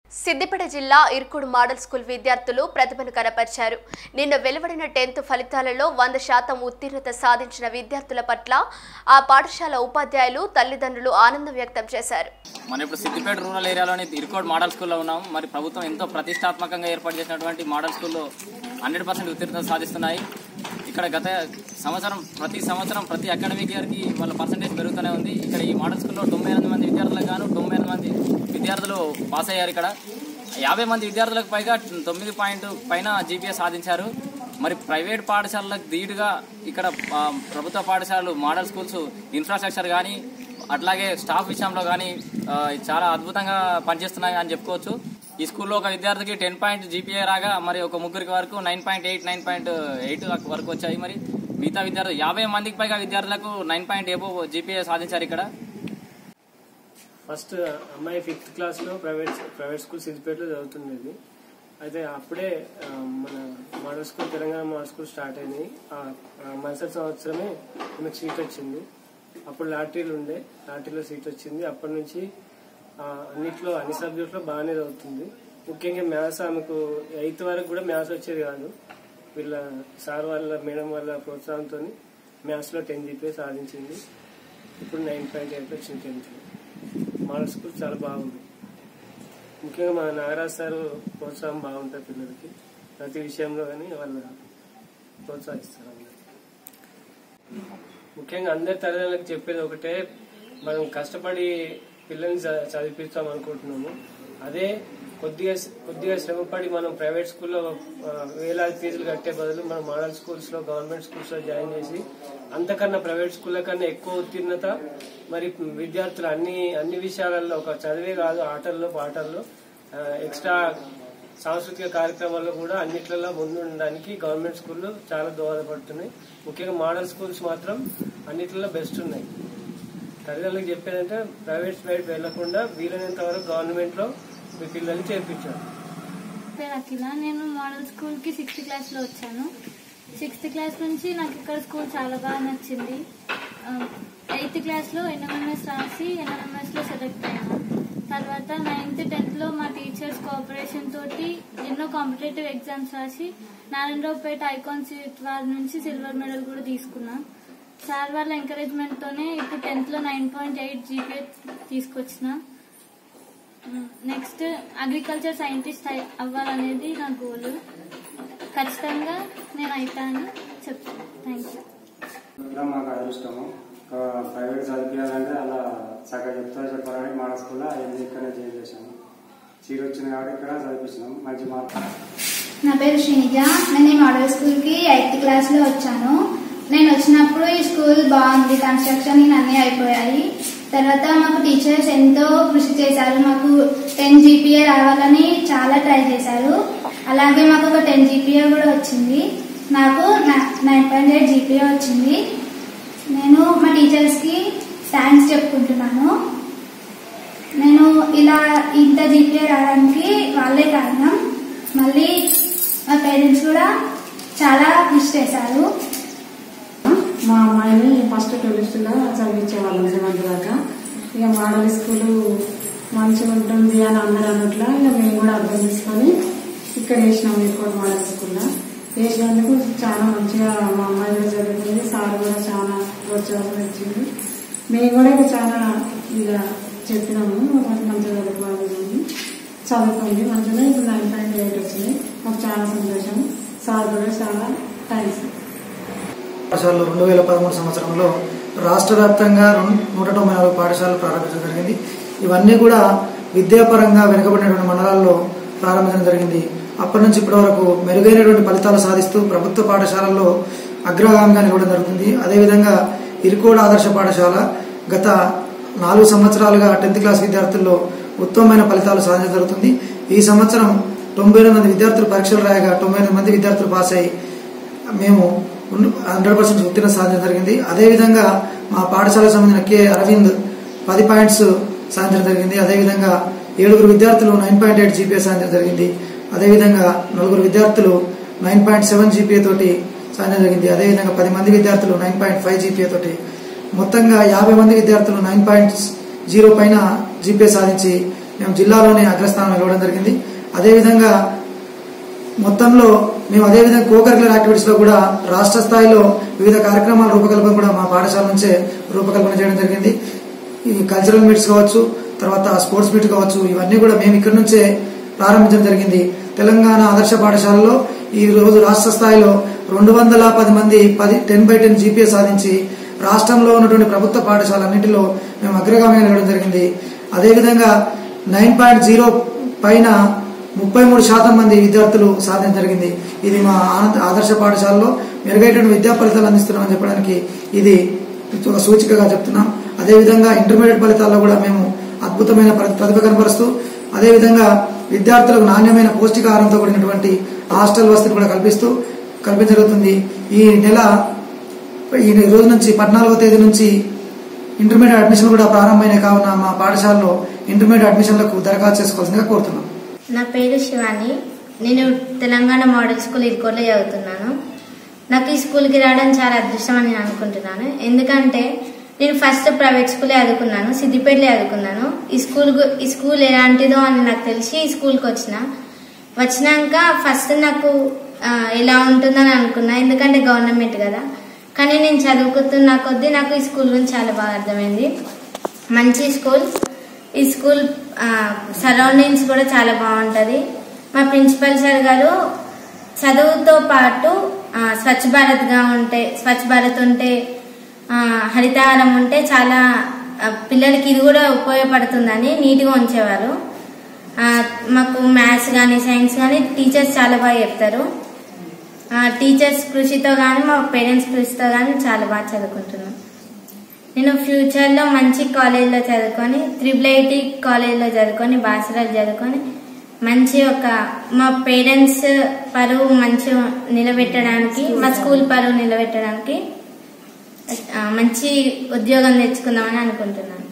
సిద్దిపేట జిల్లా ఇర్కుడు model school విద్యార్థులు ప్రతిభను కనపరిచారు నిన్న వెలువడిన టెన్త్ ఫలితాలలో వంద శాతం ఉత్తీర్ణత సాధించిన విద్యార్థుల పట్ల ఆ పాఠశాల ఉపాధ్యాయులు తల్లిదండ్రులు ఆనందం వ్యక్తం చేశారు మనం ఇప్పుడు సిద్దిపేట రూరల్ ఏరియాలోని ఇరుకోడ్ మోడల్ స్కూల్లో ఉన్నాం మరి ప్రభుత్వం ఎంతో ప్రతిష్టాత్మకంగా ఏర్పాటు చేసినటువంటి మోడల్ స్కూల్లో హండ్రెడ్ పర్సెంట్ ఉత్తీర్ణత సాధిస్తున్నాయి ఇక్కడ గత సంవత్సరం ప్రతి సంవత్సరం ప్రతి అకాడమిక్ ఇయర్కి వాళ్ళ పర్సంటేజ్ పెరుగుతూనే ఉంది ఇక్కడ ఈ మోడల్ స్కూల్లో తొంభై ఎనిమిది మంది విద్యార్థులకు గాను తొంభై ఎనిమిది మంది విద్యార్థులు పాస్ అయ్యారు ఇక్కడ యాభై మంది విద్యార్థులకు పైగా తొమ్మిది పాయింట్ పైన జీపీఎస్ సాధించారు మరి ప్రైవేట్ పాఠశాలలకు ధీటుగా ఇక్కడ ఆ, ప్రభుత్వ పాఠశాలలు మోడల్ స్కూల్స్ ఇన్ఫ్రాస్ట్రక్చర్ కానీ అట్లాగే స్టాఫ్ విషయంలో కానీ ఆ, చాలా అద్భుతంగా పనిచేస్తున్నాయి అని చెప్పుకోవచ్చు ఈ స్కూల్లో ఒక విద్యార్థికి టెన్ పాయింట్ జీపీఏ రాగా మరి ఒక ముగ్గురికి వరకు nine point eight nine point eight వరకు వచ్చాయి మరి మిగతా విద్యార్థులు యాభై మందికి పైగా విద్యార్థులకు నైన్ పాయింట్ ఏబో జీపీఏ సాధించారు ఇక్కడ ఫస్ట్ అమ్మాయి ఫిఫ్త్ క్లాస్లో ప్రైవేట్ ప్రైవేట్ స్కూల్ సిద్దిపేటలో చదువుతుండేది అయితే అప్పుడే ఆ, మన model school Telangana model school start అయింది ఆ ఆ మరుసటి సంవత్సరమే ఆమెకు సీట్ వచ్చింది అప్పుడు లాటరీలు ఉండే లాటరీలో సీట్ వచ్చింది అప్పటి నుంచి ఆ, అన్నిట్లో అన్ని సబ్జెక్టులో బాగానే చదువుతుంది ముఖ్యంగా మ్యాథ్స్ ఆమెకు ఎయిత్ వరకు కూడా మ్యాథ్స్ వచ్చేది కాదు వీళ్ళ సార్ వాళ్ళ మేడం వాళ్ళ ప్రోత్సాహంతో మ్యాథ్స్లో టెన్ జీపీ సాధించింది ఇప్పుడు నైన్ పాయింట్ ఎయిట్ వచ్చింది టెన్త్లో మోడల్ స్కూల్ చాలా బాగుంది ముఖ్యంగా మా నాగరాజ్ సార్ ప్రోత్సాహం బాగుంటుంది పిల్లలకి ప్రతి విషయంలో కానీ వాళ్ళు ప్రోత్సహిస్తారు అందరికి ముఖ్యంగా అందరి తల్లిదండ్రులకు చెప్పేది ఒకటే మనం కష్టపడి పిల్లల్ని చ- చదివిస్తాం అనుకుంటున్నాము అదే కొద్దిగా కొద్దిగా శ్రమపడి మనం ప్రైవేట్ స్కూల్లో ఆ, వేలాది ఫీజులు కట్టే బదులు మనం మోడల్ స్కూల్స్ లో గవర్నమెంట్ స్కూల్స్ లో జాయిన్ చేసి అంతకన్నా ప్రైవేట్ స్కూళ్ళ కన్నా ఎక్కువ ఉత్తీర్ణత మరి విద్యార్థులు అన్ని అన్ని విషయాలలో ఒక చదివే కాదు ఆటల్లో పాటల్లో ఆ, ఎక్స్ట్రా సాంస్కృతిక కార్యక్రమాల్లో కూడా అన్నిట్లలో ముందు ఉండడానికి గవర్నమెంట్ స్కూళ్ళు చాలా దోహదపడుతున్నాయి ముఖ్యంగా మోడల్ స్కూల్స్ మాత్రం అన్నిట్లలో బెస్ట్ ఉన్నాయి తల్లిదండ్రులకు చెప్పేదంటే ప్రైవేట్ సైడ్ వెళ్లకుండా వీలైనంత వరకు గవర్నమెంట్ లో మీ పిల్లల్ని చేర్పించారు పేరు అఖిల నేను మోడల్ స్కూల్ కి సిక్స్త్ క్లాస్ లో వచ్చాను సిక్స్త్ క్లాస్ నుంచి నాకు ఇక్కడ స్కూల్ చాలా బాగా నచ్చింది ఎయిత్ క్లాస్ లో ఎన్ఎంఎంఎస్ రాసి ఎన్ఎంఎంఎస్ లో సెలెక్ట్ అయ్యాను తర్వాత నైన్త్ టెన్త్ లో మా టీచర్స్ కోఆపరేషన్ తోటి ఎన్నో కాంపిటేటివ్ ఎగ్జామ్స్ రాసి నారాయణరావుపేట ఐకాన్ సీట్ వారి నుంచి సిల్వర్ మెడల్ కూడా తీసుకున్నా సార్ వాళ్ళ ఎంకరేజ్మెంట్ తోనే ఇప్పుడు టెన్త్ లో నైన్ పాయింట్ ఎయిట్ జీపీఏ తీసుకొచ్చిన నెక్స్ట్ అగ్రికల్చర్ సైంటిస్ట్ అయి- అవ్వాలనేది నా గోల్ ఖచ్చితంగా నేను అవుతానని చెప్తాను థ్యాంక్ యూ ఇలా మాకు అదృష్టము ఒక ప్రైవేట్ చదివించాలంటే అలా సగం చెప్తా చెప్పాలని మా స్కూల్లో అయింది ఇక్కడే చేంజ్ చేసాము సీట్ వచ్చింది కాబట్టి ఇక్కడ చదివించినాం మంచి మార్క్ నా పేరు శ్రీనిజ నేను ఈ మోడల్ స్కూల్ కి ఎయిత్ క్లాస్ లో వచ్చాను నేను వచ్చినప్పుడు ఈ స్కూల్ బాగుంది కన్స్ట్రక్షన్ అన్ని అయిపోయాయి తర్వాత మాకు టీచర్స్ ఎంతో కృషి చేశారు మాకు టెన్ జీపీఏ రావాలని చాలా ట్రై చేశారు అలాగే మాకు ఒక టెన్ జీపీఏ కూడా వచ్చింది నాకు నైన్ పాయింట్ ఎయిట్ జీపీఏ వచ్చింది నేను మా టీచర్స్ కి థ్యాంక్స్ చెప్పుకుంటున్నాను నేను ఇలా ఇంత జీపీఏ రావడానికి వాళ్ళే కారణం మళ్ళీ మా పేరెంట్స్ కూడా చాలా కృషి చేశారు మా అమ్మాయిని ఫస్ట్ టూరిస్టుగా చదివించేవాళ్ళం సెవెంత్ దాకా ఇక మోడల్ స్కూలు మంచిగా ఉంటుంది అని అందరూ అన్నట్ల ఇక మేము కూడా అర్థం చేసుకొని ఇక్కడ వేసినాం ఎక్కువ మోడల్ స్కూల్లో వేసినందుకు చాలా మంచిగా మా అమ్మాయి కూడా చదువుతుంది సార్ కూడా చాలా ప్రోత్సాహం ఇచ్చింది మేము కూడా ఇక చాలా ఇక చెప్పినాము మాకు మంచిగా చదువుకోవాలి చదువుకుంది మంచిగా ఇప్పుడు నైన్ పాయింట్ ఎయిట్ వచ్చింది మాకు చాలా సంతోషం సార్ కూడా చాలా థ్యాంక్స్ పాఠశాలలు రెండు వేల పదమూడు సంవత్సరంలో రాష్ట్ర వ్యాప్తంగా రెండు- నూట తొంభై నాలుగు పాఠశాలలు ప్రారంభించడం జరిగింది ఇవన్నీ కూడా విద్యాపరంగా వెనుకబడినటువంటి మండలాల్లో ప్రారంభించడం జరిగింది అప్పటి నుంచి ఇప్పటి వరకు మెరుగైనటువంటి ఫలితాలు సాధిస్తూ ప్రభుత్వ పాఠశాలల్లో అగ్రగామిగా నిలవడం జరుగుతుంది అదేవిధంగా ఇరుకోడ్ ఆదర్శ పాఠశాల గత నాలుగు సంవత్సరాలుగా టెన్త్ క్లాస్ విద్యార్థుల్లో ఉత్తమమైన ఫలితాలు సాధించడం జరుగుతుంది ఈ సంవత్సరం తొంభై ఎనిమిది మంది విద్యార్థులు పరీక్షలు రాయగా తొంభై ఎనిమిది మంది విద్యార్థులు పాస్ అయ్యి మేము హండ్రెడ్ పర్సెంట్ ఉత్తీర్ణ సాధించడం జరిగింది అదేవిధంగా మా పాఠశాలకు సంబంధించిన కె అరవింద్ పది పాయింట్స్ సాధించడం జరిగింది అదేవిధంగా ఏడుగురు విద్యార్థులు నైన్ పాయింట్ ఎయిట్ జీపీఏ సాధించడం జరిగింది అదేవిధంగా నలుగురు విద్యార్థులు నైన్ పాయింట్ సెవెన్ జీపీఏ తోటి సాధించడం జరిగింది అదేవిధంగా పది మంది విద్యార్థులు నైన్ పాయింట్ ఫైవ్ జీపీఏ తోటి మొత్తంగా యాభై మంది విద్యార్థులు నైన్ పాయింట్ జీరో పైన జీపీఏ సాధించి మేము జిల్లాలోనే అగ్రస్థానం నిలవడం జరిగింది అదేవిధంగా మొత్తంలో మేము అదేవిధంగా కోకరికులర్ యాక్టివిటీస్ లో కూడా రాష్ట్ర స్థాయిలో వివిధ కార్యక్రమాల రూపకల్పన కూడా మా పాఠశాల నుంచే రూపకల్పన చేయడం జరిగింది ఈ కల్చరల్ మీట్స్ కావచ్చు తర్వాత స్పోర్ట్స్ మీట్ కావచ్చు ఇవన్నీ కూడా మేము ఇక్కడ నుంచే ప్రారంభించడం జరిగింది తెలంగాణ ఆదర్శ పాఠశాలలో ఈ రోజు రాష్ట్ర స్థాయిలో రెండు వందల పది మంది పది టెన్ బై టెన్ జీపీఏ సాధించి రాష్ట్రంలో ఉన్నటువంటి ప్రభుత్వ పాఠశాలన్నింటిలో మేము అగ్రగామిగా నిలవడం జరిగింది అదేవిధంగా నైన్ పాయింట్ జీరో పైన ముప్పై మూడు శాతం మంది విద్యార్థులు సాధించడం జరిగింది ఇది మా ఆనంద ఆదర్శ పాఠశాలలో మెరుగైన విద్యా ఫలితాలు అందిస్తున్నామని చెప్పడానికి ఇది ఒక సూచికగా చెప్తున్నాం అదేవిధంగా ఇంటర్మీడియట్ ఫలితాల్లో కూడా మేము అద్భుతమైన ప్ర- ప్రతిభ కనపరుస్తూ అదేవిధంగా విద్యార్థులకు నాణ్యమైన పౌష్టికాహారంతో కూడినటువంటి హాస్టల్ వసతిని కూడా కల్పిస్తూ కల్పించగలుగుతుంది ఈ నెల ఈ రోజు నుంచి పద్నాలుగో తేదీ నుంచి ఇంటర్మీడియట్ అడ్మిషన్ కూడా ప్రారంభమైన కావున మా పాఠశాలలో ఇంటర్మీడియట్ అడ్మిషన్లకు దరఖాస్తు చేసుకోవాల్సిందిగా కోరుతున్నాం నా పేరు శివాని నేను తెలంగాణ మోడల్ స్కూల్ ఇరుకోలో చదువుతున్నాను నాకు ఈ స్కూల్కి రావడం చాలా అదృష్టం అని నేను అనుకుంటున్నాను ఎందుకంటే నేను ఫస్ట్ ప్రైవేట్ స్కూలే చదువుకున్నాను సిద్దిపేటలో చదువుకున్నాను ఈ స్కూల్ గు- ఈ స్కూల్ ఎలాంటిదో అని నాకు తెలిసి ఈ స్కూల్కి వచ్చిన వచ్చినాక ఫస్ట్ నాకు ఆ, ఎలా ఉంటుందని అనుకున్నా ఎందుకంటే గవర్నమెంట్ కదా కానీ నేను చదువుకుతున్న కొద్దీ నాకు ఈ స్కూల్ గురించి చాలా బాగా అర్థమైంది మంచి స్కూల్ ఈ స్కూల్ సరౌండింగ్స్ కూడా చాలా బాగుంటుంది మా ప్రిన్సిపల్ సార్ గారు చదువుతో పాటు ఆ, స్వచ్ఛ భారత్గా ఉంటే స్వచ్ఛ భారత్ ఉంటే ఆ, హరితహారం ఉంటే చాలా ఆ, పిల్లలకి ఇది కూడా ఉపయోగపడుతుందని నీట్గా ఉంచేవారు ఆ, మాకు మ్యాథ్స్ కానీ సైన్స్ కానీ టీచర్స్ చాలా బాగా చెప్తారు ఆ, టీచర్స్ కృషితో కానీ మా పేరెంట్స్ కృషితో కానీ చాలా బాగా చదువుకుంటున్నాం నేను ఫ్యూచర్లో మంచి కాలేజ్లో చదువుకొని త్రిబుల్ ఐటీ కాలేజ్లో చదువుకొని బాసరాలు చదువుకొని మంచి ఒక మా పేరెంట్స్ పరువు మంచి నిలబెట్టడానికి మా స్కూల్ పరువు నిలబెట్టడానికి ఆ, మంచి ఉద్యోగం తెచ్చుకుందామని అనుకుంటున్నాను